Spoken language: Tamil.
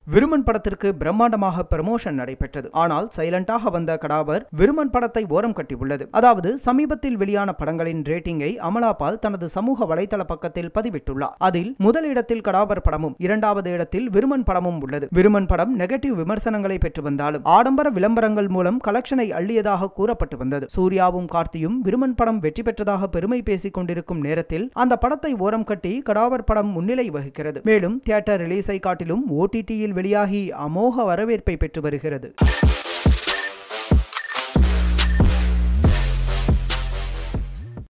விருமன் படத்திற்கு பிரம்மாண்டமாக ப்ரமோஷன் நடைபெற்றது ஆனால் சைலண்டாக வந்த கடாவர் விருமன் படத்தை ஓரம் கட்டியுள்ளது அதாவது சமீபத்தில் வெளியான படங்களின் ரேட்டிங்கை அமலாபால் தனது சமூக வலைதள பக்கத்தில் பதிவிட்டுள்ளார் அதில் முதல் இடத்தில் கடாவர் படமும் இரண்டாவது இடத்தில் விருமன் படமும் உள்ளது விருமன் படம் நெகட்டிவ் விமர்சனங்களை பெற்று வந்தாலும் ஆடம்பர விளம்பரங்கள் மூலம் கலெக்ஷனை அள்ளியதாக கூறப்பட்டு வந்தது சூர்யாவும் கார்த்தியும் விருமன் படம் வெற்றி பெற்றதாக பெருமை பேசிக் கொண்டிருக்கும் நேரத்தில் அந்த படத்தை ஓரம் கட்டி கடாவர் படம் முன்னிலை வகிக்கிறது மேலும் தியேட்டர் ரிலீஸை காட்டிலும் ஓடிடியில் வெளியாகி அமோக வரவேற்பை பெற்று வருகிறது